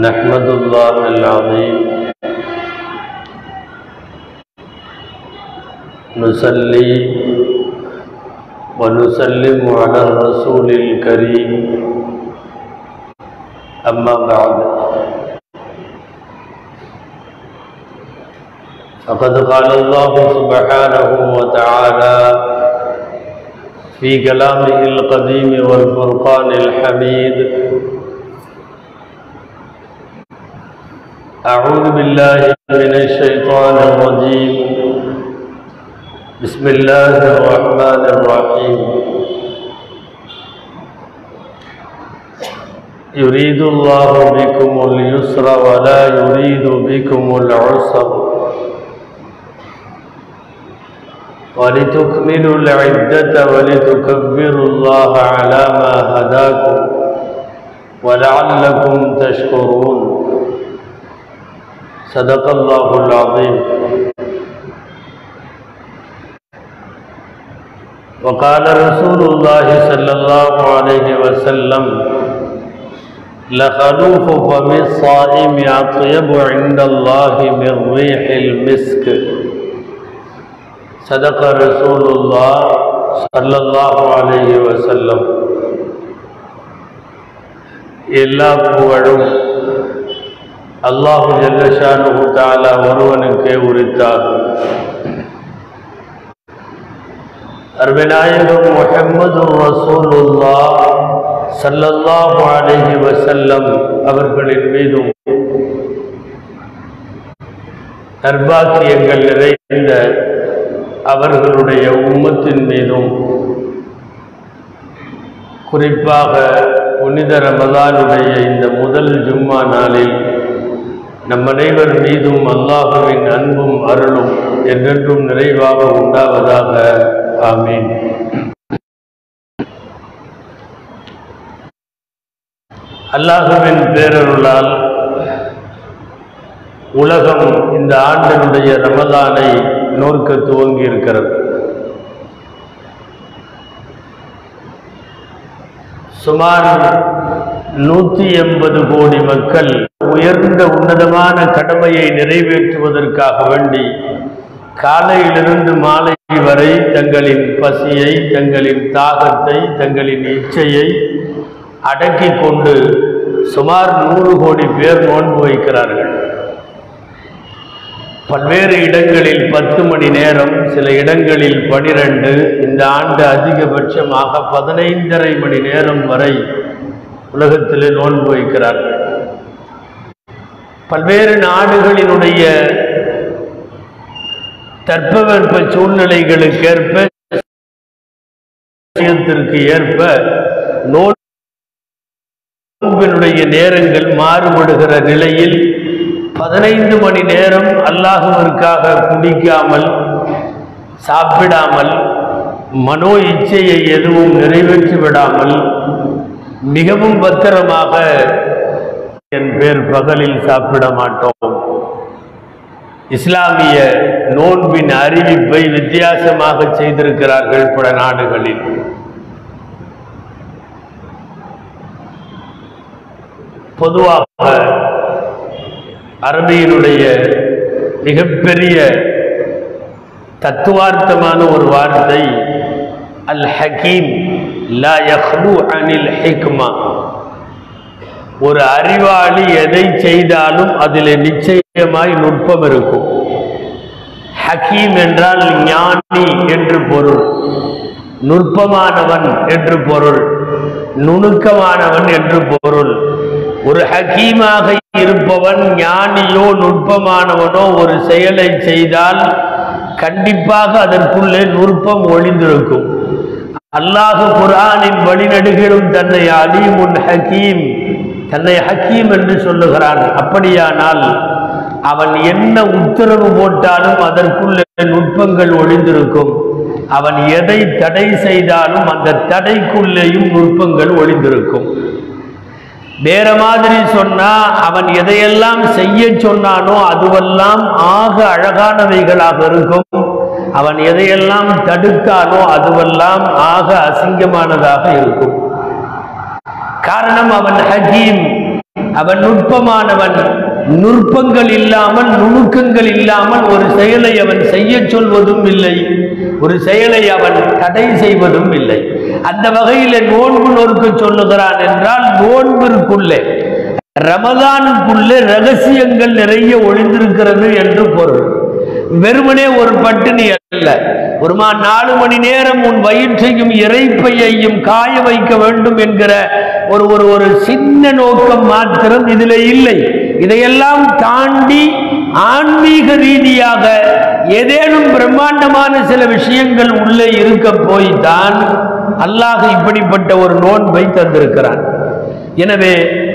نحمد الله العظيم نصلي ونسلم على الرسول الكريم أما بعد فقد قال الله سبحانه وتعالى في كلامه القديم والفرقان الحميد أعوذ بالله من الشيطان الرجيم بسم الله الرحمن الرحيم يريد الله بكم اليسر ولا يريد بكم العسر ولتكملوا العدة ولتكبروا الله على ما هداكم ولعلكم تشكرون صدق الله العظيم وقال رسول الله صلى الله عليه وسلم لخلوف فم الصائم أطيب عند الله من ريح المسك صدق رسول الله صلى الله عليه وسلم எல்லா புகழும் அல்லாஹு ஜல்லஷானு தாலா ஒருவனுக்கே உரித்தாகும் அருவிநாயகம் முஹம்மது ரசூலுல்லா சல்லல்லாஹு அலைஹி வசல்லம் அவர்களின் மீதும் நர்பாக்கியங்கள் நிறைந்த அவர்களுடைய உம்மத்தின் மீதும் குறிப்பாக புனித ரமதானுடைய இந்த முதல் ஜும்மா நாளில் நம் அனைவர் மீதும் அல்லாஹுவின் அன்பும் அருளும் என்றென்றும் நிறைவாக உண்டாவதாக ஆமீன் அல்லாஹுவின் பேரருளால் உலகம் இந்த ஆண்டினுடைய ரமதானை நோக்க துவங்கி இருக்கிறது சுமார் நூற்றி எண்பது கோடி மக்கள் உயர்ந்த உன்னதமான கடமையை நிறைவேற்றுவதற்காக வேண்டி காலையிலிருந்து மாலை வரை தங்களின் பசியை தங்களின் தாகத்தை தங்களின் இச்சையை அடக்கி கொண்டு சுமார் நூறு கோடி பேர் நோன்பு வைக்கிறார்கள் பல்வேறு இடங்களில் பத்து மணி நேரம் சில இடங்களில் பனிரெண்டு இந்த ஆண்டு அதிகபட்சமாக பதினைந்தரை மணி நேரம் வரை உலகத்தில் நோன்பு வைக்கிறார்கள் பல்வேறு நாடுகளினுடைய தட்பவெப்ப சூழ்நிலைகளுக்கேற்ப ஏற்ப நோன்பினுடைய நேரங்கள் மாறுபடுகிற நிலையில் பதினைந்து மணி நேரம் அல்லாஹுவிற்காக குடிக்காமல் சாப்பிடாமல் மனோ இச்சையை எதுவும் நிறைவேற்றி விடாமல் மிகவும் பத்திரமாக என் பேர் பகலில் சாப்பிட மாட்டோம் இஸ்லாமிய நோன்பின் அறிவிப்பை வித்தியாசமாக செய்திருக்கிறார்கள் பல நாடுகளில் பொதுவாக அரபியினுடைய மிகப்பெரிய தத்துவார்த்தமான ஒரு வார்த்தை அல் ஹக்கீம் லா யஹ்லு அனில் ஹிக்மா ஒரு அறிவாளி எதை செய்தாலும் அதில் நிச்சயமாய் நுட்பம் இருக்கும் ஹக்கீம் என்றால் ஞானி என்று பொருள் நுட்பமானவன் என்று பொருள் நுணுக்கமானவன் என்று பொருள் ஒரு ஹக்கீமாக இருப்பவன் ஞானியோ நுட்பமானவனோ ஒரு செயலை செய்தால் கண்டிப்பாக அதற்குள்ளே நுட்பம் ஒளிந்திருக்கும் அல்லாஹு குரானின் வழிநடுகிலும் தன்னை அலீமுன் ஹக்கீம் தன்னை ஹக்கீம் என்று சொல்லுகிறான் அப்படியானால் அவன் என்ன உத்தரவு போட்டாலும் அதற்குள்ள நுட்பங்கள் ஒளிந்திருக்கும் அவன் எதை தடை செய்தாலும் அந்த தடைக்குள்ளேயும் நுட்பங்கள் ஒளிந்திருக்கும் வேற மாதிரி சொன்னா அவன் எதையெல்லாம் செய்ய சொன்னானோ அதுவெல்லாம் ஆக அழகானவைகளாக இருக்கும் அவன் எதையெல்லாம் தடுத்தானோ அதுவெல்லாம் ஆக அசிங்கமானதாக இருக்கும் காரணம் அவன் ஹக்கீம் அவன் நுட்பமானவன் நுட்பங்கள் இல்லாமல் நுணுக்கங்கள் இல்லாமல் ஒரு செயலை அவன் செய்ய சொல்வதும் இல்லை ஒரு செயலை அவன் தடை செய்வதும் இல்லை அந்த வகையில நோன்பு நொறுக்க சொல்லுகிறான் என்றால் நோன்பிற்குள்ளே ரமதானுக்குள்ளே ரகசியங்கள் நிறைய ஒளிந்திருக்கிறது என்று பொருள் வெறுமனே ஒரு பட்டினி அல்ல ஒரு மா நாலு மணி நேரம் உன் வயிற்றையும் இறைப்பையையும் காய வைக்க வேண்டும் என்கிற ஒரு ஒரு ஒரு சின்ன நோக்கம் மாத்திரம் இதில் இல்லை இதையெல்லாம் தாண்டி ஆன்மீக ரீதியாக ஏதேனும் பிரம்மாண்டமான சில விஷயங்கள் உள்ளே இருக்க போய்தான் அல்லாஹ் இப்படிப்பட்ட ஒரு நோன்பை தந்திருக்கிறான் எனவே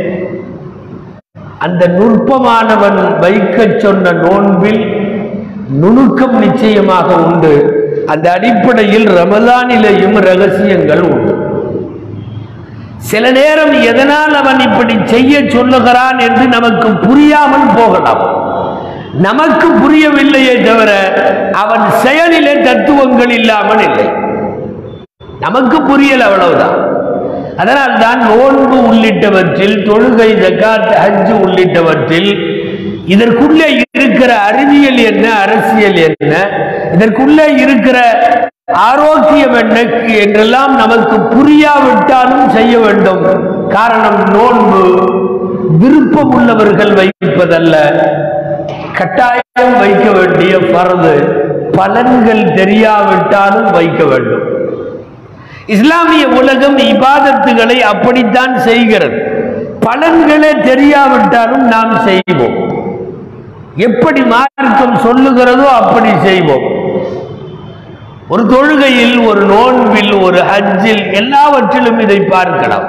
அந்த நுட்பமானவன் வைக்கச் சொன்ன நோன்பில் நுணுக்கம் நிச்சயமாக உண்டு அந்த அடிப்படையில் ரமலானிலேயும் ரகசியங்கள் உண்டு சில நேரம் எதனால் அவன் இப்படி செய்ய சொல்லுகிறான் என்று நமக்கு புரியாமல் போகலாம் நமக்கு புரியவில்லையே தவிர அவன் செயலிலே தத்துவங்கள் இல்லாமல் இல்லை நமக்கு புரியல அவ்வளவுதான் அதனால் தான் நோன்பு உள்ளிட்டவற்றில் தொழுகை ஜக்காத் ஹஜ் உள்ளிட்டவற்றில் இதற்குள்ளே இருக்கிற அறிவியல் என்ன அரசியல் என்ன இதற்குள்ளே இருக்கிற ஆரோக்கியம் என்ன என்றெல்லாம் நமக்கு புரியாவிட்டாலும் செய்ய வேண்டும் காரணம் நோன்பு விருப்பம் உள்ளவர்கள் வைப்பதல்ல கட்டாயம் வைக்க வேண்டிய பரது பலன்கள் தெரியாவிட்டாலும் வைக்க வேண்டும் இஸ்லாமிய உலகம் இபாதத்துகளை அப்படித்தான் செய்கிறது பலன்களே தெரியாவிட்டாலும் நாம் செய்வோம் எப்படி மார்க்கம் சொல்லுகிறதோ அப்படி செய்வோம் ஒரு தொழுகையில் ஒரு நோன்பில் ஒரு ஹஜ்ஜில் எல்லாவற்றிலும் இதை பார்க்கலாம்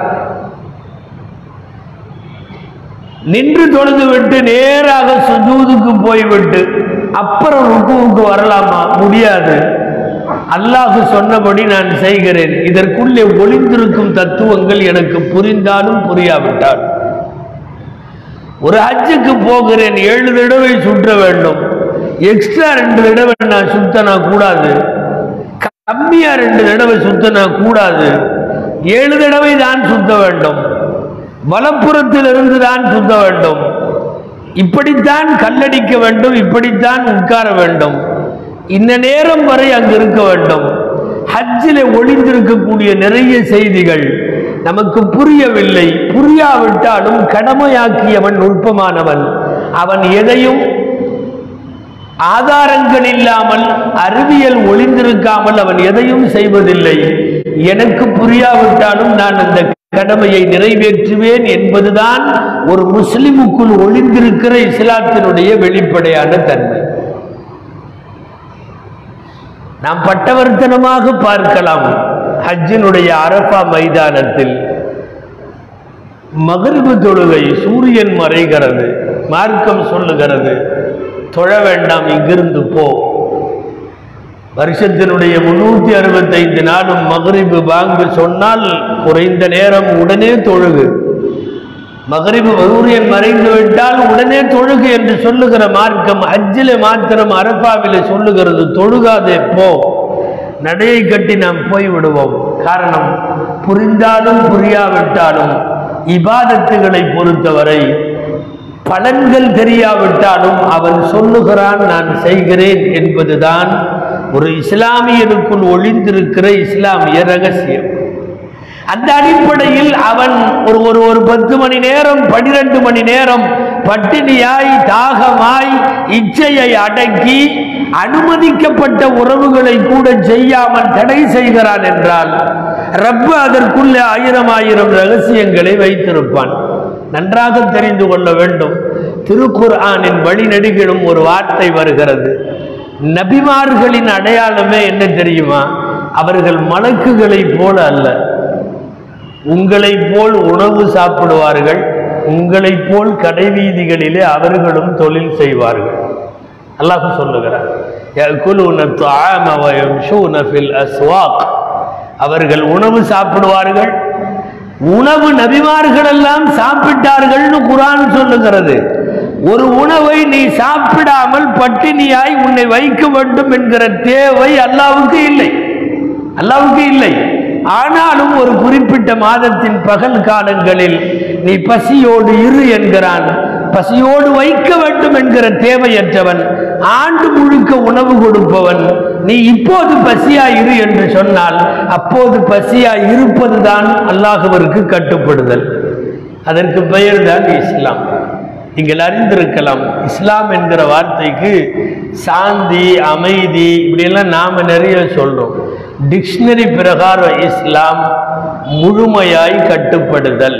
நின்று தொழுது விட்டு நேராக சுஜூதுக்கு போய்விட்டு அப்புறம் ருக்குவுக்கு வரலாமா முடியாது அல்லாஹ் சொன்னபடி நான் செய்கிறேன் இதற்குள்ளே ஒளிந்திருக்கும் தத்துவங்கள் எனக்கு புரிந்தாலும் புரியாவிட்டால் ஒரு ஹஜ்ஜுக்கு போகிறேன் ஏழு தடவை சுற்ற வேண்டும் எக்ஸ்ட்ரா ரெண்டு தடவை நான் சுத்தனா கூடாது கம்மியா ரெண்டு தடவை சுத்தனா கூடாது ஏழு தடவை தான் சுத்த வேண்டும் வலப்புறத்திலிருந்து தான் சுத்த வேண்டும் இப்படித்தான் கல்லடிக்க வேண்டும் இப்படித்தான் உட்கார வேண்டும் இந்த நேரம் வரை அங்கு இருக்க வேண்டும் ஹஜ்ஜிலே ஒளிந்திருக்கக்கூடிய நிறைய செய்திகள் நமக்கு புரியவில்லை புரியாவிட்டாலும் கடமையாக்கியவன் நுட்பமானவன் அவன் எதையும் ஆதாரங்கள் இல்லாமல் அறிவியல் ஒளிந்திருக்காமல் அவன் எதையும் செய்வதில்லை எனக்கு புரியாவிட்டாலும் நான் அந்த கடமையை நிறைவேற்றுவேன் என்பதுதான் ஒரு முஸ்லிமுக்குள் ஒளிந்திருக்கிற இஸ்லாத்தினுடைய வெளிப்படையான தன்மை நாம் பட்டவர்த்தனமாக பார்க்கலாம் ஹஜ்ஜினுடைய அரபா மைதானத்தில் மகிழ்வு தொழுகை சூரியன் மறைகிறது மார்க்கம் சொல்லுகிறது தொழ வேண்டாம் இங்கிருந்து போ வருஷத்தினுடைய முன்னூத்தி அறுபத்தைந்து நாளும் மகரிபு பாங்கு சொன்னால் குறைந்த நேரம் உடனே தொழுகு மகரிபு சூரியன் மறைந்து விட்டால் உடனே தொழுகு என்று சொல்லுகிற மார்க்கம் ஹஜ்ஜிலே மாத்திரம் அரபாவிலே சொல்லுகிறது தொழுகாதே போ நடையை கட்டி நாம் போய் விடுவோம் காரணம் புரிந்தாலும் புரியாவிட்டாலும் இபாதத்துகளை பொறுத்தவரை பலன்கள் தெரியாவிட்டாலும் அவன் சொல்லுகிறான் நான் செய்கிறேன் என்பதுதான் ஒரு இஸ்லாமியனுக்குள் ஒளிந்திருக்கிற இஸ்லாமிய ரகசியம் அந்த அடிப்படையில் அவன் ஒரு ஒரு ஒரு பத்து மணி நேரம் பனிரெண்டு மணி நேரம் பட்டினியாய் தாகமாய் இச்சையை அடக்கி அனுமதிக்கப்பட்ட உறவுகளை கூட செய்யாமல் தடை செய்கிறான் என்றால் ரப்பு அதற்குள்ளே ஆயிரம் ஆயிரம் ரகசியங்களை வைத்திருப்பான் நன்றாக தெரிந்து கொள்ள வேண்டும் திருக்குர்ஆனின் வழிநெடுகிலும் ஒரு வார்த்தை வருகிறது நபிமார்களின் அடையாளமே என்ன தெரியுமா அவர்கள் மலக்குகளைப் போல அல்ல உங்களைப் போல் உணவு சாப்பிடுவார்கள் உங்களைப் போல் கடைவீதிகளிலே அவர்களும் தொழில் செய்வார்கள் அல்லாஹ் சொல்லுகிறார் يأكلون الطعام ويمشون في الأسواق அவர்கள் உணவு சாப்பிடுவார்கள் உணவு நபிமார்கள் எல்லாம் சாப்பிட்டார்கள்னு குரான் சொல்லுகிறது ஒரு உணவை நீ சாப்பிடாமல் பட்டினியாய் உன்னை வைக்க வேண்டும் என்கிற தேவை அல்லாவுக்கு இல்லை அல்லாவுக்கு இல்லை ஆனாலும் ஒரு குறிப்பிட்ட மாதத்தின் பகல் காலங்களில் நீ பசியோடு இரு என்கிறான் பசியோடு வைக்க வேண்டும் என்கிற தேவையற்றவன் ஆண்டு முழுக்க உணவு கொடுப்பவன் நீ இப்போது பசியா இரு என்று சொன்னால் அப்போது பசியா இருப்பதுதான் அல்லாஹுவிற்கு கட்டுப்படுதல் அதற்கு பெயர்தான் இஸ்லாம் நீங்கள் அறிந்திருக்கலாம் இஸ்லாம் என்கிற வார்த்தைக்கு சாந்தி அமைதி இப்படியெல்லாம் நாம் நிறைய சொல்றோம் டிக்ஷனரி பிரகாரம் இஸ்லாம் முழுமையாய் கட்டுப்படுதல்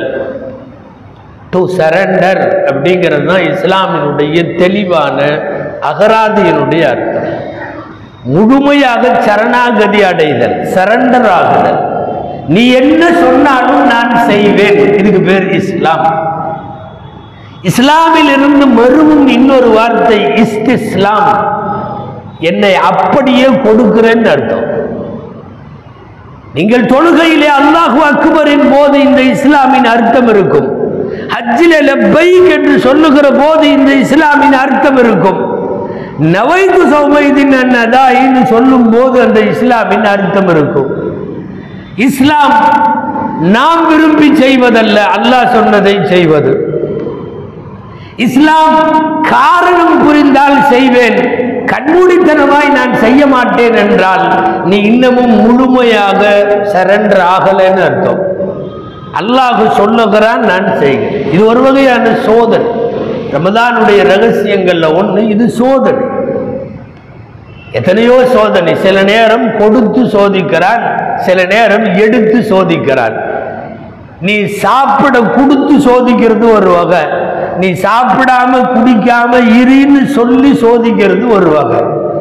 டு சரண்டர் அப்படிங்கிறது தான் இஸ்லாமினுடைய தெளிவான அகராதியினுடைய அர்த்தம் முழுமையாக சரணாகதி அடைதல் சரண்டர் ஆகுதல் நீ என்ன சொன்னாலும் நான் செய்வேன் இதுக்கு பேர் இஸ்லாம் இஸ்லாமில் இருந்து மறுவும் இன்னொரு வார்த்தை இஸ்திஸ்லாம் என்னை அப்படியே கொடுக்கிறேன்னு அர்த்தம் நீங்கள் தொழுகையிலே அல்லாஹு அக்பரின் போது இந்த இஸ்லாமின் அர்த்தம் இருக்கும் ஹஜ்ஜிலே லப்பைக் என்று சொல்லுகிற போது இந்த இஸ்லாமின் அர்த்தம் இருக்கும் நவைது சௌமைதின் அன்னதாயின்னு சொல்லும் போது அந்த இஸ்லாமின் அர்த்தம் இருக்கும் இஸ்லாம் நாம் விரும்பி செய்வதல்ல அல்லாஹ் சொன்னதை செய்வது இஸ்லாம் காரணம் புரிந்தால் செய்வேன் கண்மூடித்தனமாய் நான் செய்ய மாட்டேன் என்றால் நீ இன்னமும் முழுமையாக சரண்டர் ஆகலைன்னு அர்த்தம் அல்லாஹ் சொல்லுகிறான் நான் செய்கிறேன் இது ஒரு வகையான சோதனை ரமதானுடைய ரகசியங்கள்ல ஒண்ணு இது சோதனை எத்தனையோ சோதனை சில நேரம் கொடுத்து சோதிக்கிறான் சில நேரம் எடுத்து சோதிக்கிறான் நீ சாப்பிட கொடுத்து சோதிக்கிறது ஒரு வகை நீ சாப்பிடாம குடிக்காம இருன்னு சொல்லி சோதிக்கிறது ஒரு வகை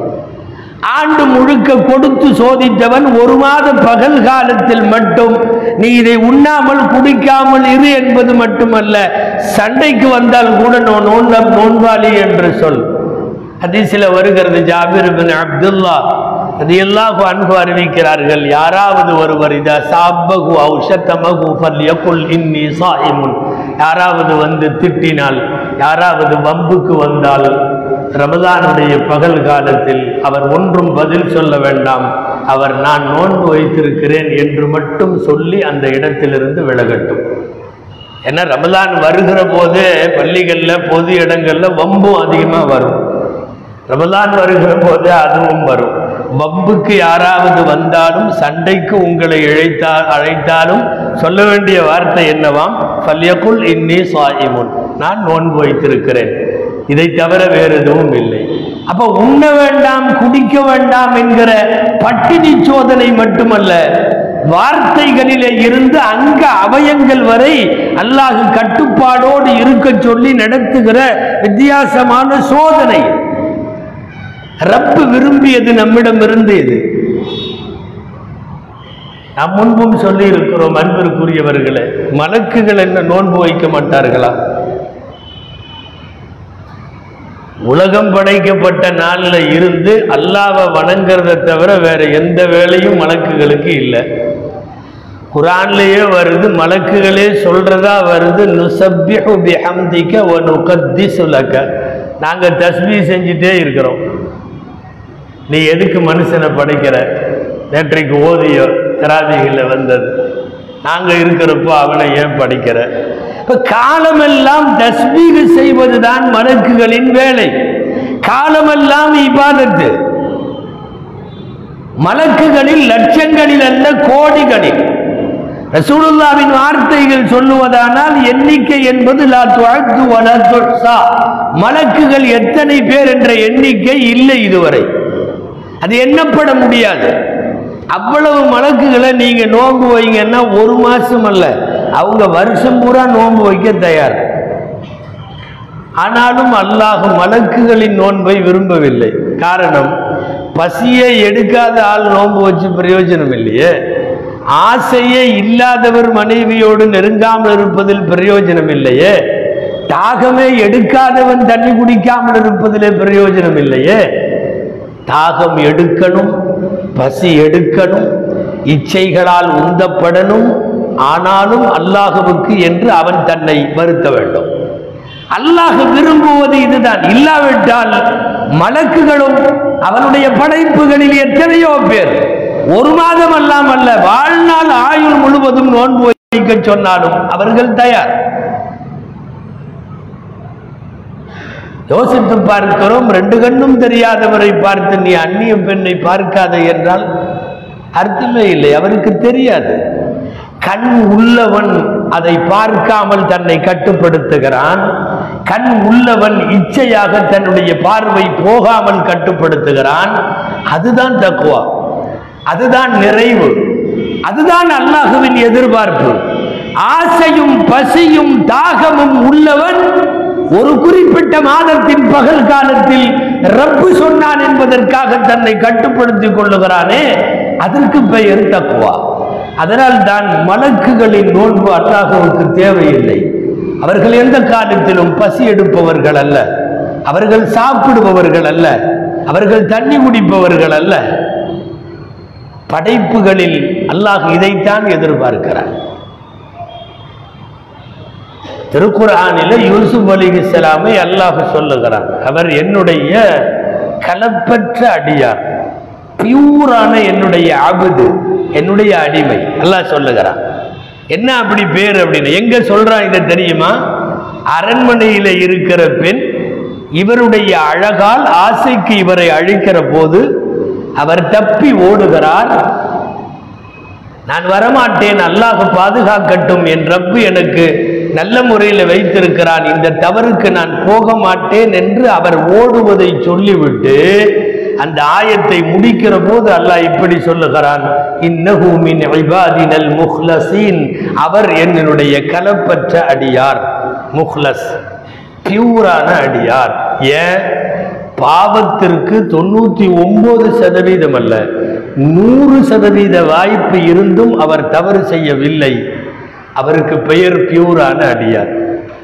ஆண்டு முழுக்க கொடுத்து சோதித்தவன் ஒரு மாத பகல் காலத்தில் மட்டும் நீ இதை உண்ணாமல் குடிக்காமல் இரு என்பது மட்டுமல்ல சண்டைக்கு வந்தால் கூட நோ- நோன்ப நோன்பாளி என்று சொல் ஹதீஸில் வருகிறது ஜாபிர் பின் அப்துல்லா அது எல்லாம் அன்பு அறிவிக்கிறார்கள் யாராவது ஒருவர் இதா சாப்பகு ஔஷத்தமகு ஃபல்யகுல் இன்னி சாயிமுன் யாராவது வந்து திட்டினால் யாராவது வம்புக்கு வந்தால் ரமதானுடைய பகல் காலத்தில் அவர் ஒன்றும் பதில் சொல்ல வேண்டாம் அவர் நான் நோன்பு வைத்திருக்கிறேன் என்று மட்டும் சொல்லி அந்த இடத்திலிருந்து விலகட்டும் ஏன்னா ரமலான் வருகிற போதே பள்ளிகள்ல பொது இடங்கள்ல வம்பும் அதிகமாக வரும் ரமலான் வருகிற போது அதுவும் வரும் வம்புக்கு யாராவது வந்தாலும் சண்டைக்கு உங்களை இழைத்தா அழைத்தாலும் சொல்ல வேண்டிய வார்த்தை என்னவாம் பல்யக்குள் இன்னி சாயிமுன் நான் நோன்பு வைத்திருக்கிறேன் இதை தவிர வேறு எதுவும் இல்லை அப்ப உண்ண வேண்டாம் குடிக்க வேண்டாம் என்கிற பட்டினி சோதனை மட்டுமல்ல வார்த்தைகளிலே இருந்து அங்க அவயங்கள் வரை அல்லாஹ் கட்டுப்பாடோடு இருக்க சொல்லி நடத்துகிற வித்தியாசமான சோதனை ரப்பு விரும்பியது நம்மிடமிருந்து இது நாம் முன்பும் சொல்லி இருக்கிறோம் அன்பிற்குரியவர்களே மலக்குகள் என்ன நோன்பு வைக்க மாட்டார்களா உலகம் படைக்கப்பட்ட நாள்ல இருந்து அல்லாவை வணங்குறதை தவிர வேற எந்த வேலையும் மலக்குகளுக்கு இல்லை குரான்லயே வருது மலக்குகளே சொல்றதா வருது நுசப்பிஹு பிஹம்திக வ நுகத்திஸு லக நாங்க தஸ்பீ செஞ்சுட்டே இருக்கிறோம் நீ எதுக்கு மனுஷனை படைக்கிற நேற்றைக்கு ஓதிய திராவிகளில் வந்தது நாங்க இருக்கிறப்போ அவனை ஏன் படிக்கிற இப்ப காலமெல்லாம் தஸ்பீகு செய்வதுதான் மலக்குகளின் வேலை காலமெல்லாம் இபாதத்து மலக்குகளில் லட்சங்களில் அல்ல கோடிகளில் ரசூலுல்லாவின் வார்த்தைகள் சொல்லுவதானால் எண்ணிக்கை என்பது லா துஅத்து வலா துஹ்ஸா மலக்குகள் எத்தனை பேர் என்ற எண்ணிக்கை இல்லை இதுவரை அது எண்ணப்பட முடியாது அவ்வளவு மலக்குகளை நீங்க நோன்பு வைங்கன்னா ஒரு மாசம் அல்ல அவங்க வருஷம் பூரா நோன்பு வைக்க தயார் ஆனாலும் அல்லாஹ் மலக்குகளின் நோன்பை விரும்பவில்லை காரணம் பசியை எடுக்காத ஆள் நோன்பு வச்சு பிரயோஜனம் இல்லையே ஆசையே இல்லாதவர் மனைவியோடு நெருங்காமல் இருப்பதில் பிரயோஜனம் இல்லையே தாகமே எடுக்காதவன் தண்ணி குடிக்காமல் இருப்பதிலே பிரயோஜனம் இல்லையே தாகம் எடுக்கணும் பசி எடுக்கணும் இச்சைகளால் உந்தப்படணும் ஆனாலும் அல்லாஹுவுக்கு என்று அவன் தன்னை வருத்த வேண்டும் அல்லாஹ் விரும்புவது இதுதான் இல்லாவிட்டால் மலக்குகளும் அவனுடைய படைப்புகளில் எத்தனையோ பேர் ஒரு மாதம் அல்லாம் அல்ல வாழ்நாள் ஆயுள் முழுவதும் நோன்பு வைக்க சொன்னாலும் அவர்கள் தயார் யோசித்து பார்க்கிறோம் ரெண்டு கண்ணும் தெரியாதவரை பார்த்து நீ அந்நிய பெண்ணை பார்க்காத என்றால் அர்த்தமே இல்லை அவருக்கு தெரியாது கண் உள்ளவன் அதை பார்க்காமல் தன்னை கட்டுப்படுத்துகிறான் கண் உள்ளவன் இச்சையாக தன்னுடைய பார்வை போகாமல் கட்டுப்படுத்துகிறான் அதுதான் தக்குவா அதுதான் நிறைவு அதுதான் அல்லாஹுவின் எதிர்பார்ப்பு ஆசையும் பசியும் தாகமும் உள்ளவன் ஒரு குறிப்பிட்ட மாதத்தின் பகல் காலத்தில் ரப்பு சொன்னான் என்பதற்காக தன்னை கட்டுப்படுத்திக் கொள்ளுகிறானே அதற்கு பெயர் தக்குவா அதனால் தான் மலக்குகளின் நோன்பு அல்லாஹுவுக்கு தேவையில்லை அவர்கள் எந்த காலத்திலும் பசி எடுப்பவர்கள் அல்ல அவர்கள் சாப்பிடுபவர்கள் அல்ல அவர்கள் தண்ணி குடிப்பவர்கள் அல்ல படைப்புகளில் அல்லாஹ் இதைத்தான் எதிர்பார்க்கிறார் திருக்குர்ஆனில யூசுப் அலிஹிஸ்ஸலாமை அல்லாஹ் சொல்லுகிறான் அவர் என்னுடைய கலப்பற்ற அடியார் பியூரான என்னுடைய அபுது என்னுடைய அடிமை அல்லாஹ் சொல்லுகிறான் என்ன அப்படி பேர் அப்படின்னு எங்க சொல்றான் இதை தெரியுமா அரண்மனையில இருக்கிற பெண் இவருடைய அழகால் ஆசைக்கு இவரை அழிக்கிற போது அவர் தப்பி ஓடுகிறார் நான் வரமாட்டேன் அல்லாஹ் பாதுகாக்கட்டும் என் ரப்பு எனக்கு நல்ல முறையில் வைத்திருக்கிறான் இந்த தவறுக்கு நான் போக மாட்டேன் என்று அவர் ஓடுவதை சொல்லிவிட்டு அந்த ஆயத்தை முடிக்கிற போது அல்லாஹ் இப்படி சொல்லுகிறான் இன்னஹு மின் இபாதினல் முஹ்லசீன் அவர் என்னுடைய கலப்பற்ற அடியார் முஹ்லஸ் பியூரான அடியார் ஏன் பாவத்திற்கு தொண்ணூத்தி ஒன்பது சதவீதம் அல்ல நூறு சதவீத வாய்ப்பு இருந்தும் அவர் தவறு செய்யவில்லை அவருக்கு பெயர் பியூரான அடியார்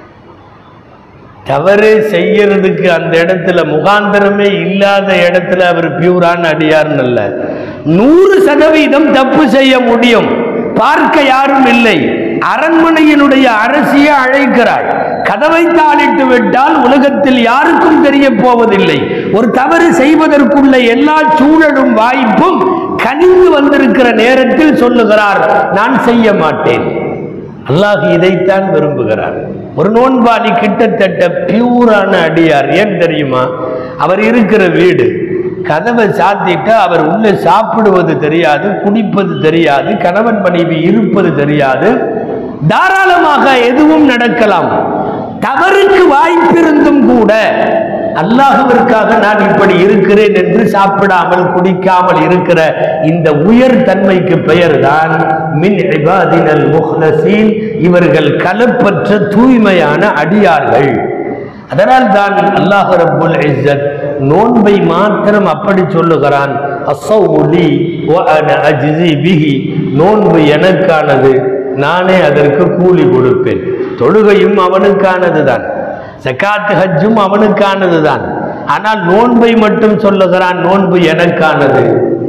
தவறு செய்யறதுக்கு அந்த இடத்துல முகாந்தரமே இல்லாத இடத்துல அவர் பியூரான அடியார்னு அல்ல நூறு சதவீதம் தப்பு செய்ய முடியும் பார்க்க யாரும் இல்லை அரண்மனையினுடைய அரசியை அழைக்கிறாள் கதவை தாளிட்டு விட்டால் உலகத்தில் யாருக்கும் தெரிய போவதில்லை ஒரு தவறு செய்வதற்குள்ள எல்லா சூழலும் வாய்ப்பும் கனிந்து வந்திருக்கிற நேரத்தில் சொல்லுகிறார் நான் செய்ய மாட்டேன் அல்லாஹ் இதைத்தான் விரும்புகிறார் ஒரு நோன்பாளி கிட்டத்தட்ட பியூரான அடியார் ஏன் தெரியுமா அவர் இருக்கிற வீடு கதவை சாத்திட்டு அவர் உள்ள சாப்பிடுவது தெரியாது குடிப்பது தெரியாது கணவன் மனைவி இருப்பது தெரியாது தாராளமாக எதுவும் நடக்கலாம் தவறுக்கு வாய்ப்பிருந்தும் கூட அல்லாஹுவிற்காக நான் இப்படி இருக்கிறேன் என்று சாப்பிடாமல் குடிக்காமல் இருக்கிற இந்த உயர் தன்மைக்கு பெயர்தான் மின் இபாதினல் முஹ்லசீன் இவர்கள் கலப்பற்ற தூய்மையான அடியார்கள் அதனால் தான் அல்லாஹ் ரப்புல் இஸ்ஸத் நோன்பை மாத்திரம் அப்படி சொல்லுகிறான் அஸ்ஸௌலி வ அன அஜ்ஸி பிஹி நோன்பு எனக்கானது நானே அதற்கு கூலி கொடுப்பேன் தொழுகையும் அவனுக்கானது தான் சக்காத்து ஹஜ்ஜும் அவனுக்கானது தான் ஆனால் நோன்பை மட்டும் சொல்லுகிறான் நோன்பு எனக்கானது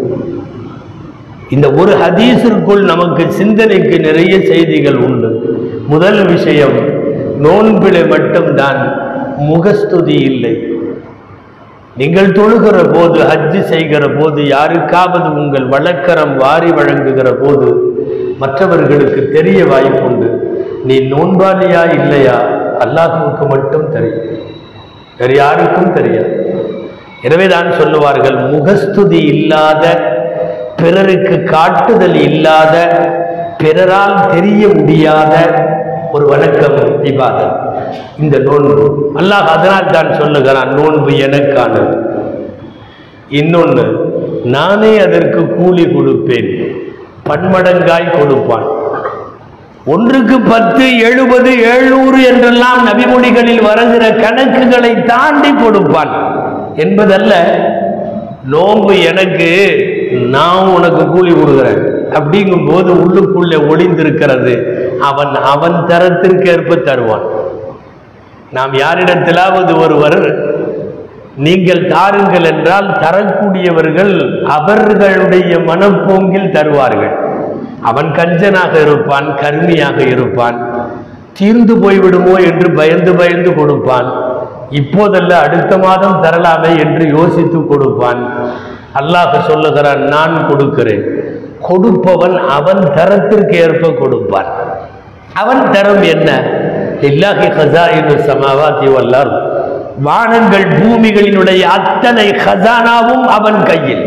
இந்த ஒரு ஹதீஸிற்குள் நமக்கு சிந்தனைக்கு நிறைய செய்திகள் உண்டு முதல் விஷயம் நோன்பிலே மட்டும்தான் முகஸ்துதி இல்லை நீங்கள் தொழுகிற போது ஹஜ்ஜு செய்கிற போது யாருக்காவது உங்கள் வழக்கரம் வாரி வழங்குகிற போது மற்றவர்களுக்கு தெரிய வாய்ப்புண்டு நீ நோன்பாளியா இல்லையா அல்லாஹுவுக்கு மட்டும் தெரியும் வேறு யாருக்கும் தெரியாது எனவே தான் சொல்லுவார்கள் முகஸ்துதி இல்லாத பிறருக்கு காட்டுதல் இல்லாத பிறரால் தெரிய முடியாத ஒரு வணக்கம் இபாதத் இந்த நோன்பு அல்லாஹ் அதனால் தான் சொல்லுகிறான் நோன்பு எனக்கானது இன்னொன்று நானே அதற்கு கூலி கொடுப்பேன் பன்மடங்காய் கொடுப்பான் ஒன்றுக்கு பத்து எழுபது எழுநூறு என்றெல்லாம் நபிமொழிகளில் வருகிற கணக்குகளை தாண்டி கொடுப்பான் என்பதல்ல நோன்பு எனக்கு நான் உனக்கு கூலி கொடுக்குறேன் அப்படிங்கும் போது உள்ளுக்குள்ளே ஒளிந்திருக்கிறது அவன் அவன் தரத்திற்கேற்ப தருவான் நாம் யாரிடத்திலாவது ஒருவர் நீங்கள் தாருங்கள் என்றால் தரக்கூடியவர்கள் அவர்களுடைய மனப்போங்கில் தருவார்கள் அவன் கஞ்சனாக இருப்பான் கருமியாக இருப்பான் தீர்ந்து போய்விடுமோ என்று பயந்து பயந்து கொடுப்பான் இப்போதல்ல அடுத்த மாதம் தரலாமே என்று யோசித்து கொடுப்பான் அல்லாஹ் சொல்லுகிறான் நான் கொடுக்கிறேன் கொடுப்பவன் அவன் தரத்திற்கு ஏற்ப கொடுப்பான் அவன் தரம் என்ன இல்லாஹி ஹசாயினு சமாவாத்தி வல்லார் வானங்கள் பூமிகளினுடைய அத்தனை ஹசானாவும் அவன் கையில்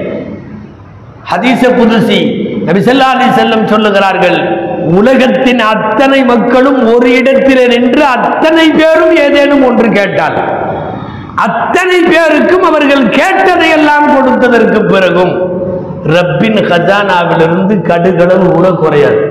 ஹதீஸ புதுசி நபிசல்லா அலி செல்லம் சொல்லுகிறார்கள் உலகத்தின் அத்தனை மக்களும் ஒரு இடத்திலே நின்று அத்தனை பேரும் ஏதேனும் ஒன்று கேட்டால் அத்தனை பேருக்கும் அவர்கள் கேட்டதையெல்லாம் கொடுத்ததற்கு பிறகும் ரப்பின் ஹஜானாவிலிருந்து கடுகளவு கூட குறையாது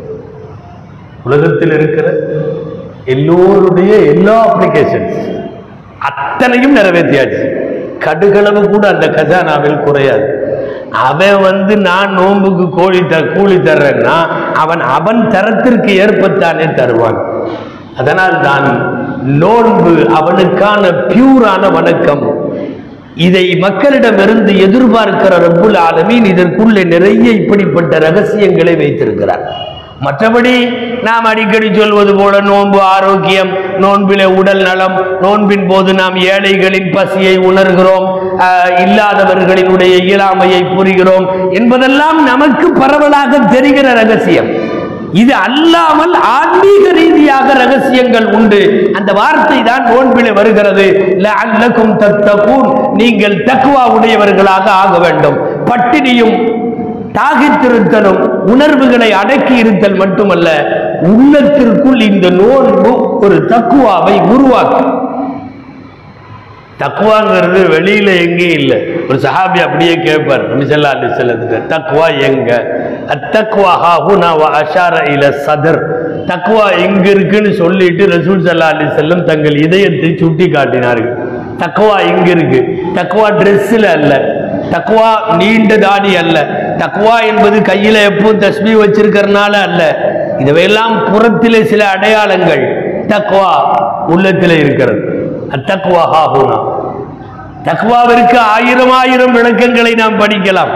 உலகத்தில் இருக்கிற எல்லோருடைய எல்லா அப்ளிகேஷன்ஸ் அத்தனையும் நிறைவேற்றியாச்சு கடுகளவு கூட அந்த கஜானாவில் குறையாது அவன் வந்து நான் நோன்புக்கு கோழி த கூலி தர்றேன்னா அவன் அவன் தரத்திற்கு ஏற்பத்தானே தருவான் அதனால் தான் நோன்பு அவனுக்கான பியூரான வணக்கம் இதை மக்களிடமிருந்து எதிர்பார்க்கிற ரப்புல் ஆலமீன் இதற்குள்ளே நிறைய இப்படிப்பட்ட ரகசியங்களை வைத்திருக்கிறார் மற்றபடி நாம் அடிக்கடி சொல்வது போல நோன்பு ஆரோக்கியம் நோன்பிலே உடல் நலம் நோன்பின் போது நாம் ஏழைகளின் பசியை உணர்கிறோம் ஆஹ், இல்லாதவர்களினுடைய இயலாமையை புரிகிறோம் என்பதெல்லாம் நமக்கு பரவலாக தெரிகிற ரகசியம் இது அல்லாமல் ஆன்மீக ரீதியாக ரகசியங்கள் உண்டு அந்த வார்த்தை தான் நோன்பிலே வருகிறது லஅல்லக்கும் தத்தகூன் நீங்கள் தக்குவா உடையவர்களாக ஆக வேண்டும் பட்டினியும் தாகித்திருத்தலும் உணர்வுகளை அடக்கி இருத்தல் மட்டுமல்ல உள்ளத்திற்குள் இந்த நோன்பு ஒரு தக்குவாவை உருவாக்கும் தக்குவாங்கிறது வெளியில எங்கேயும் இல்லை ஒரு சஹாபி அப்படியே கேட்பார் நபிசல்லா அலி செல்லத்துக்கு தக்குவா எங்க அத்தக்குவா ஹாஹுனா வ அஷார இல சதர் தக்குவா எங்க இருக்குன்னு சொல்லிட்டு ரசூல் சல்லா அலி செல்லம் தங்கள் இதயத்தை சுட்டி காட்டினார்கள் தக்குவா எங்க இருக்கு தக்குவா ட்ரெஸ்ஸில் அல்ல தக்குவா நீண்ட தாடி அல்ல தக்குவா என்பது கையில எப்பவும் தஸ்மி வச்சிருக்கிறதுனால அல்ல இதுவையெல்லாம் புறத்திலே சில அடையாளங்கள் தக்குவா உள்ளத்திலே இருக்கிறது அத்தக்குவா ஹாஹுனா தக்வாவிற்கு ஆயிரம் ஆயிரம் விளக்கங்களை நாம் படிக்கலாம்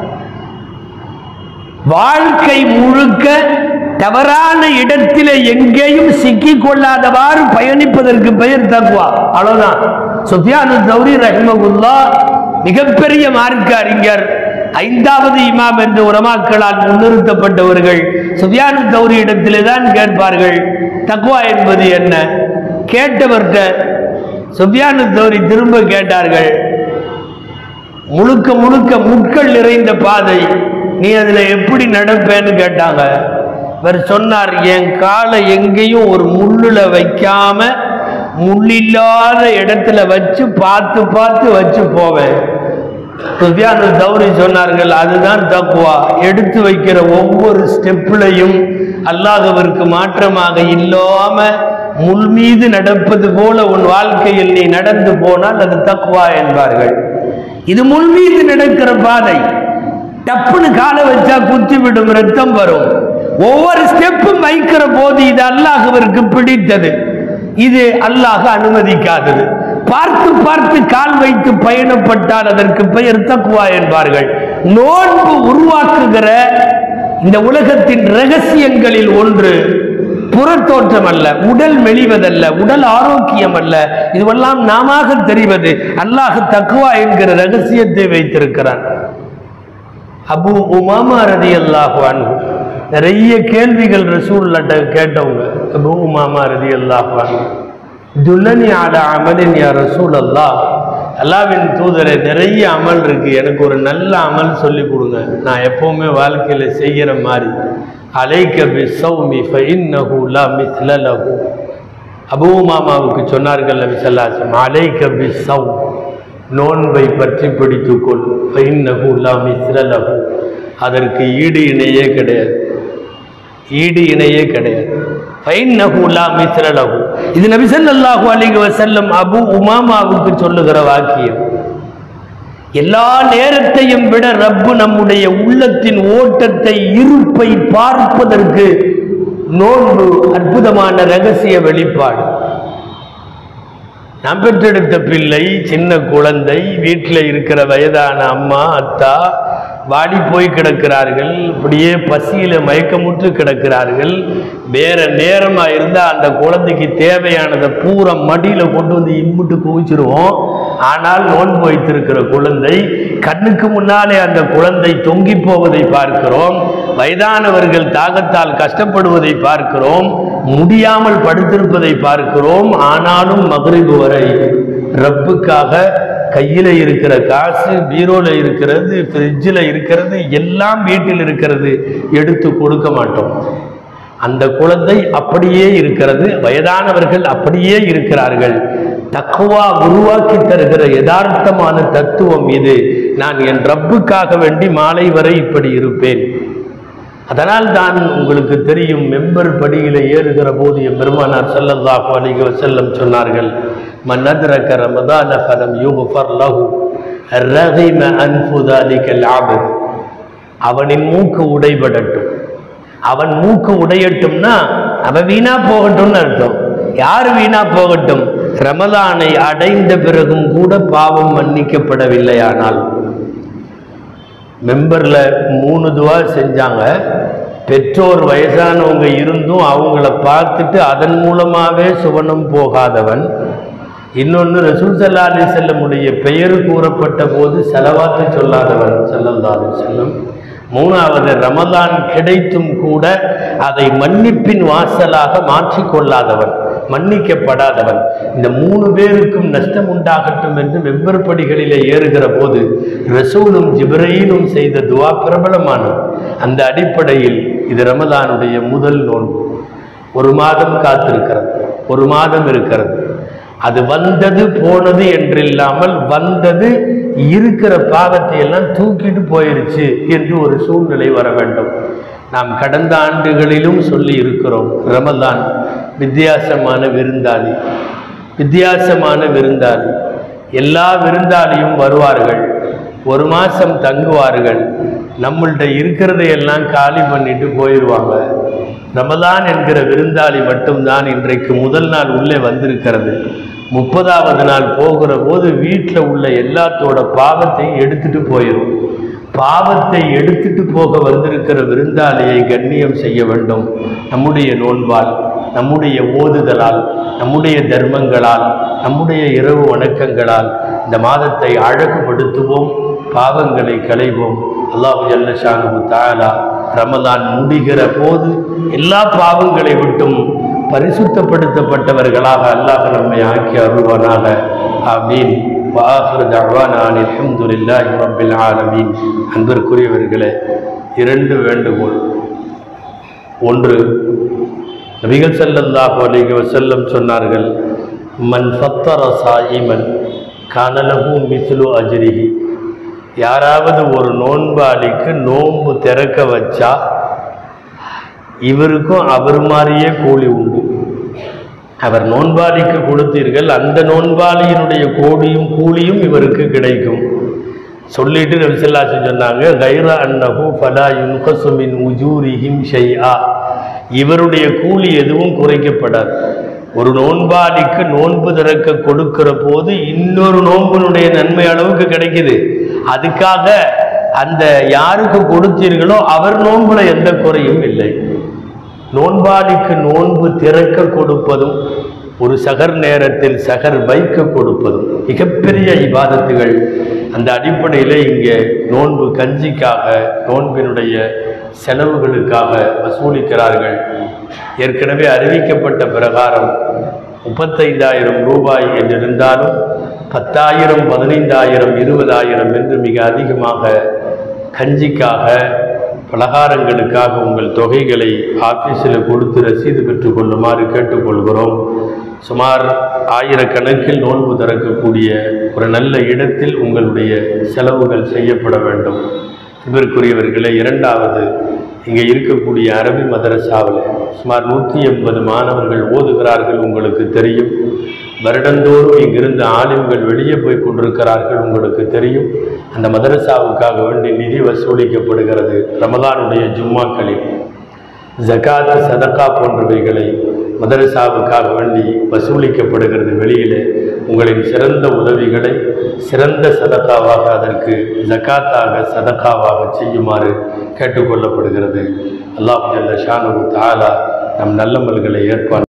வாழ்க்கை முழுக்க தவறான இடத்திலே எங்கேயும் சிக்கிக் கொள்ளாதவாறு பயணிப்பதற்கு பெயர் தக்வா அவ்வளவுதான் சுஃபியானு தௌரி ரஹ்மகுல்லா மிகப்பெரிய மார்க்க அறிஞர் ஐந்தாவது இமாம் என்று உலமாக்களால் முன்னிறுத்தப்பட்டவர்கள் சுஃபியானு தௌரி இடத்திலே தான் கேட்பார்கள் தக்வா என்பது என்ன கேட்டவர்கிட்ட சுஃபியானு தௌரி திரும்ப கேட்டார்கள் முழுக்க முழுக்க முட்கள் நிறைந்த பாதை நீ அதுல எப்படி நடப்பேன்னு கேட்டாங்க இவர் சொன்னார் என் காலை எங்கேயும் ஒரு முள்ளுல வைக்காம முள்ளில்லாத இடத்துல வச்சு பார்த்து பார்த்து வச்சு போவேன் சுஃபியானு தௌரி சொன்னார்கள் அதுதான் தக்குவா எடுத்து வைக்கிற ஒவ்வொரு ஸ்டெப்லையும் அல்லாஹ்விற்கு மாற்றமாக இல்லாம முள் மீது நடப்பது போல உன் வாழ்க்கையில் நீ நடந்து போனால் அது தக்குவா என்பார்கள் இது முள் மீது நடக்கிற பாதை டப்புன்னு காலை வச்சா குத்தி விடும் ரத்தம் வரும் ஒவ்வொரு ஸ்டெப்பும் வைக்கிற போது இது அல்லாஹ்விற்கு பிடித்தது இது அல்லாஹ் அனுமதிக்காதது பார்த்து பார்த்து கால் வைத்து பயணப்பட்டால் அதற்கு பெயர் தக்குவா என்பார்கள் நோன்பு உருவாக்குகிற இந்த உலகத்தின் ரகசியங்களில் ஒன்று புறத்தோற்றம் அல்ல உடல் மெலிவதல்ல உடல் ஆரோக்கியம் அல்ல இதுவெல்லாம் நாம தெரிவது அல்லாஹ் தக்குவா என்கிற ரகசியத்தை வைத்திருக்கிறான் அபு உமாமா ரதி அல்லாஹு அன்ஹு நிறைய கேள்விகள் ரசூல்லட்ட கேட்டவங்க அபு உமாமா ரதி அல்லாஹு அன்ஹு துல்லனி ஆட அமலின் யா ரசூல் அல்லாஹ் அல்லாவின் தூதரை நிறைய அமல் இருக்கு எனக்கு ஒரு நல்ல அமல் சொல்லி கொடுங்க நான் எப்பவுமே வாழ்க்கையில செய்கிற மாதிரி அலைக்க பி சௌமி ஃபஇன்னஹு லா மிஸ்ல லஹு அபூ மாமாவுக்கு சொன்னார்கள் நபி ஸல்லல்லாஹு அலைக்க பி சௌம் நோன்பை பற்றி பிடித்துக்கொள் ஃபஇன்னஹு லா மிஸ்ல லஹு அதற்கு ஈடு இணையே கிடையாது ஈடு இணையே கிடையாது ஃபைன்னஹு லா மிஸ்ல லஹு இது நபி ஸல்லல்லாஹு அலைஹி வஸல்லம் அபு உமாமாவுக்கு சொல்லுகிற வாக்கியம் எல்லா நேரத்தையும் விட ரப்பு நம்முடைய உள்ளத்தின் ஓட்டத்தை இருப்பை பார்ப்பதற்கு நோன்பு அற்புதமான ரகசிய வெளிப்பாடு நான் பெற்றெடுத்த பிள்ளை சின்ன குழந்தை வீட்டில் இருக்கிற வயதான அம்மா அத்தா வாடி போய் கிடக்கிறார்கள் இப்படியே பசியில மயக்கமுற்று கிடக்கிறார்கள் வேற நேரமா இருந்தா அந்த குழந்தைக்கு தேவையானதை பூரா மடியில கொண்டு வந்து இம்முட்டு குவிச்சிருவோம் ஆனால் நோன்பு வைத்திருக்கிற குழந்தை கண்ணுக்கு முன்னாலே அந்த குழந்தை தொங்கி போவதை பார்க்கிறோம் வயதானவர்கள் தாகத்தால் கஷ்டப்படுவதை பார்க்கிறோம் முடியாமல் படுத்திருப்பதை பார்க்கிறோம் ஆனாலும் மகரிபு வரை ரப்புக்காக கையில் இருக்கிற காசு பீரோல இருக்கிறது ஃப்ரிட்ஜில் இருக்கிறது எல்லாம் வீட்டில் இருக்கிறது எடுத்து கொடுக்க மாட்டோம் அந்த குழந்தை அப்படியே இருக்கிறது வயதானவர்கள் அப்படியே இருக்கிறார்கள் தக்குவா உருவாக்கி தருகிற யதார்த்தமான தத்துவம் இது நான் என் ரப்புக்காக வேண்டி மாலை வரை இப்படி இருப்பேன் அதனால் தான் உங்களுக்கு தெரியும் மெம்பர் படியில ஏறுகிற போது என் பெருமானார் ஸல்லல்லாஹு அலைஹி வஸல்லம் சொன்னார்கள் மன் அத்ரக ரமதான ஃபலம் யுக்ஃபர் லஹு ரகிம அன்ஃபு தாலிகல் ஆபத் அவனின் மூக்கு உடைபடட்டும் அவன் மூக்கு உடையட்டும்னா அவன் வீணா போகட்டும்னு அர்த்தம் யார் வீணா போகட்டும் ரமலானை அடைந்த பிறகும் கூட பாவம் மன்னிக்கப்படவில்லையானால் மெம்பர்ல மூணு துவா செஞ்சாங்க பெற்றோர் வயசானவங்க இருந்தும் அவங்கள பார்த்துட்டு அதன் மூலமாவே சுவனம் போகாதவன் இன்னொன்று ரசூல் சல்லா அலி செல்லமுடைய பெயர் கூறப்பட்ட போது செலவாத்து சொல்லாதவன் செல்லல்லா அலி செல்லம் மூணாவது ரமலான் கிடைத்தும் கூட அதை மன்னிப்பின் வாசலாக மாற்றிக்கொள்ளாதவன் மன்னிக்கப்படாதவன் இந்த மூணு பேருக்கும் நஷ்டம் உண்டாகட்டும் என்று வெவ்வற்படிகளிலே ஏறுகிற போது ரசூலும் ஜிப்ரீலும் செய்த துவா பிரபலமானது அந்த அடிப்படையில் இது ரமலானுடைய முதல் நோன்பு ஒரு மாதம் காத்திருக்கிறது ஒரு மாதம் இருக்கிறது அது வந்தது போனது என்றில்லாமல் வந்தது இருக்கிற பாவத்தை எல்லாம் தூக்கிட்டு போயிருச்சு என்று ஒரு சூழ்நிலை வர வேண்டும் நாம் கடந்த ஆண்டுகளிலும் சொல்லி இருக்கிறோம் ரமலான் வித்தியாசமான விருந்தாளி வித்தியாசமான விருந்தாளி எல்லா விருந்தாளியும் வருவார்கள் ஒரு மாசம் தங்குவார்கள் நம்மள்ட்ட இருக்கிறதையெல்லாம் காலி பண்ணிட்டு போயிடுவாங்க ரமலான் என்கிற விருந்தாளி மட்டும்தான் இன்றைக்கு முதல் நாள் உள்ளே வந்திருக்கிறது முப்பதாவது நாள் போகிற போது வீட்டில் உள்ள எல்லாத்தோட பாவத்தையும் எடுத்துட்டு போயிடும் பாவத்தை எடுத்துட்டு போக வந்திருக்கிற விருந்தாளியை கண்ணியம் செய்ய வேண்டும் நம்முடைய நோன்பால் நம்முடைய ஓதுதலால் நம்முடைய தர்மங்களால் நம்முடைய இரவு வணக்கங்களால் இந்த மாதத்தை அழகுபடுத்துவோம் பாவங்களை களைவோம் அல்லாஹு ஜல்லஷானு தாலா ரமலான் முடிகிற போது எல்லா பாவங்களை விட்டும் பரிசுத்தப்படுத்தப்பட்டவர்களாக அல்லாஹ் நம்மை ஆக்கி அருள்வானாக ஆமீன் வாஹிர் தஅவானான் அல்ஹம்துலில்லாஹி ரப்பில் ஆலமீன் அன்பிற்குரியவர்களே இரண்டு வேண்டுகோள் ஒன்று நபிகள் ஸல்லல்லாஹு அலைஹி வஸல்லம் சொன்னார்கள் மன் ஃபத்தர சாயிமன் கனலஹு மிஸ்லு அஜ்ரிஹி யாராவது ஒரு நோன்பாளிக்கு நோன்பு திறக்க வச்சா இவருக்கும் அவர் மாதிரியே கூலி உண்டு அவர் நோன்பாளிக்கு கொடுத்தீர்கள் அந்த நோன்பாளியினுடைய கோடியும் கூலியும் இவருக்கு கிடைக்கும் சொல்லிட்டு நபிசல்லாசி சொன்னாங்க கைர அன்னஹு ஃபலா யுன்கசு மின் உஜூரிஹிம் ஷைஆ இவருடைய கூலி எதுவும் குறைக்கப்படாது ஒரு நோன்பாளிக்கு நோன்பு திறக்க கொடுக்கிற போது இன்னொரு நோன்புனுடைய நன்மை அளவுக்கு கிடைக்குது அதுக்காக அந்த யாருக்கு கொடுத்தீர்களோ அவர் நோன்புல எந்த குறையும் இல்லை நோன்பாளிக்கு நோன்பு திறக்க கொடுப்பதும் ஒரு சகர் நேரத்தில் சகர் வைக்க கொடுப்பதும் மிகப்பெரிய இபாதத்துகள் அந்த அடிப்படையில் இங்கே நோன்பு கஞ்சிக்காக நோன்பினுடைய செலவுகளுக்காக வசூலிக்கிறார்கள் ஏற்கனவே அறிவிக்கப்பட்ட பிரகாரம் முப்பத்தைந்தாயிரம் ரூபாய் என்றிருந்தாலும் பத்தாயிரம் பதினைந்தாயிரம் இருபதாயிரம் என்று மிக அதிகமாக கஞ்சிக்காக பலகாரங்களுக்காக உங்கள் தொகைகளை ஆஃபீஸில் கொடுத்து ரசீது பெற்றுக் கொள்ளுமாறு கேட்டுக்கொள்கிறோம் சுமார் ஆயிரக்கணக்கில் நோன்பு திறக்கக்கூடிய ஒரு நல்ல இடத்தில் உங்களுடைய செலவுகள் செய்யப்பட வேண்டும் இதற்குரியவர்களே இரண்டாவது இங்கே இருக்கக்கூடிய அரபி மதரசாவில் சுமார் நூற்றி எண்பது மாணவர்கள் ஓதுகிறார்கள் உங்களுக்கு தெரியும் வருடந்தோறும் இங்கிருந்து ஆலிம்கள் வெளியே போய் கொண்டிருக்கிறார்கள் உங்களுக்கு தெரியும் அந்த மதரசாவுக்காக வேண்டி நிதி வசூலிக்கப்படுகிறது ரமதானுடைய ஜும்மாக்களில் ஜகாத் சதகா போன்றவைகளை மதரசாவுக்காக வேண்டி வசூலிக்கப்படுகிறது வெளியிலே உங்களின் சிறந்த உதவிகளை சிறந்த சதக்காவாக அதற்கு ஜக்காத்தாக சதக்காவாக செய்யுமாறு கேட்டுக்கொள்ளப்படுகிறது அல்லாஹ் ஜல்ல ஷானு தாலா நம் நல்லமல்களை ஏற்பாடு